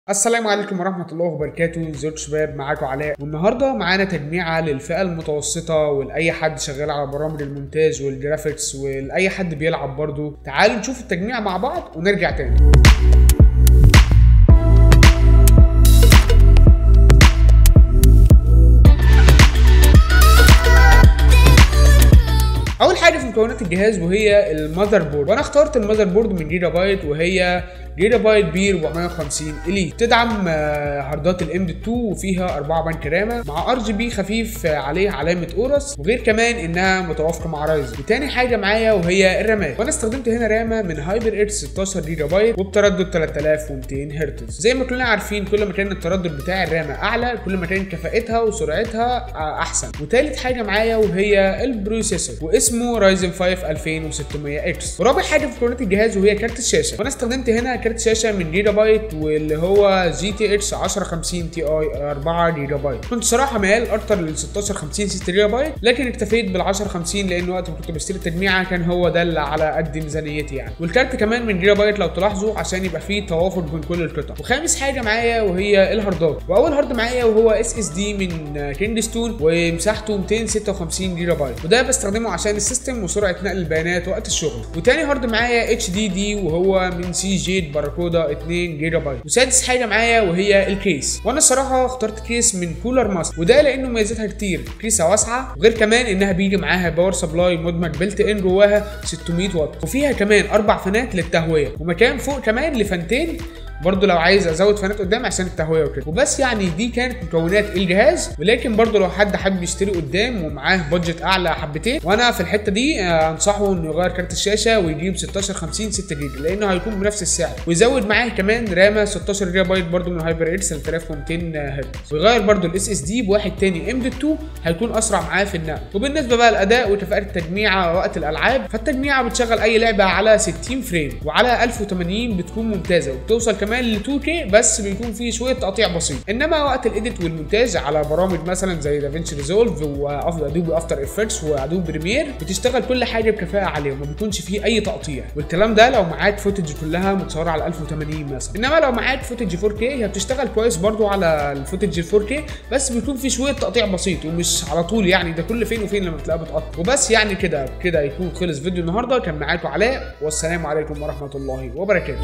السلام عليكم ورحمة الله وبركاته زوج شباب معاكم علاء والنهاردة معانا تجميعة للفئة المتوسطة ولأي حد شغال على برامج المونتاج والجرافيكس ولأي حد بيلعب برضو تعالوا نشوف التجميعة مع بعض ونرجع تاني اول حاجه في مكونات الجهاز وهي المذر بورد وانا اخترت المذر بورد من جيجا بايت وهي جيجا بايت بي 450 الي تدعم آه، هاردات الام 2 وفيها 4 بنك رامه مع ار جي بي خفيف آه، عليه علامه اورس وغير كمان انها متوافقه مع رايزن وتاني حاجه معايا وهي الرامات وانا استخدمت هنا رامه من هايبر اتش 16 جيجا بايت وبتردد 3200 هرتز زي ما كلنا عارفين كل ما كان التردد بتاع الرامه اعلى كل ما كان كفاءتها وسرعتها آه، احسن وتالت حاجه معايا وهي البروسيسور واسمه رايزن 5 2600 اكس ورابع حاجه في مكونات الجهاز وهي كارت الشاشه وانا استخدمت هنا كارت شاشه من جيجا بايت واللي هو جي تي اتش 1050 تي اي 4 جيجا بايت كنت صراحه ميال اكتر لل 1650 6 جيجا بايت لكن اكتفيت بال 1050 لان وقت ما كنت بشتري التجميعه كان هو ده اللي على قد ميزانيتي يعني والكارت كمان من جيجا بايت لو تلاحظوا عشان يبقى فيه توافق بين كل القطع وخامس حاجه معايا وهي الهاردات واول هارد معايا وهو اس اس دي من كينجستون ومساحته 256 جيجا بايت وده بستخدمه عشان السيستم وسرعه نقل البيانات وقت الشغل وتاني هارد معايا اتش دي دي وهو من سي جيد باراكودا 2 جيجا بايت وسادس حاجه معايا وهي الكيس وانا الصراحه اخترت كيس من كولر ماست وده لانه ميزتها كتير كيسه واسعه وغير كمان انها بيجي معاها باور سبلاي مدمج بلت ان جواها 600 واط وفيها كمان اربع فانات للتهويه ومكان فوق كمان لفانتين برضو لو عايز ازود فانات قدام عشان التهويه وكده وبس يعني دي كانت مكونات الجهاز ولكن برضو لو حد حابب يشتري قدام ومعاه بادجت اعلى حبتين وانا في الحته دي آه، انصحه انه يغير كارت الشاشه ويجيب 16 50 6 جيجا لانه هيكون بنفس السعر ويزود معاه كمان رامه 16 جيجا بايت برضو من هايبر اتش 3200 هرتز ويغير برضو الاس اس دي بواحد تاني ام دي 2 هيكون اسرع معاه في النقل وبالنسبه بقى للاداء وكفاءه التجميعه وقت الالعاب فالتجميعه بتشغل اي لعبه على 60 فريم وعلى 1080 بتكون ممتازه وبتوصل كمان ل 2K بس بيكون فيه شويه تقطيع بسيط انما وقت الايديت والمونتاج على برامج مثلا زي دافينشي ريزولف وادوبي افتر افكتس وادوبي بريمير بتشتغل كل حاجه بكفاءه عاليه وما بيكونش فيه اي تقطيع والكلام ده لو معاك فوتج كلها متصوره على 1080 مثلا انما لو معاك فوتج 4K هي بتشتغل كويس برضو على الفوتج ال 4K بس بيكون فيه شويه تقطيع بسيط ومش على طول يعني ده كل فين وفين لما تلاقيها بتقطع وبس يعني كده كده يكون خلص فيديو النهارده كان معاكم علاء والسلام عليكم ورحمه الله وبركاته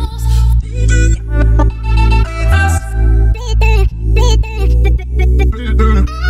Beep, beep, beep, beep, beep, beep, beep, beep, beep.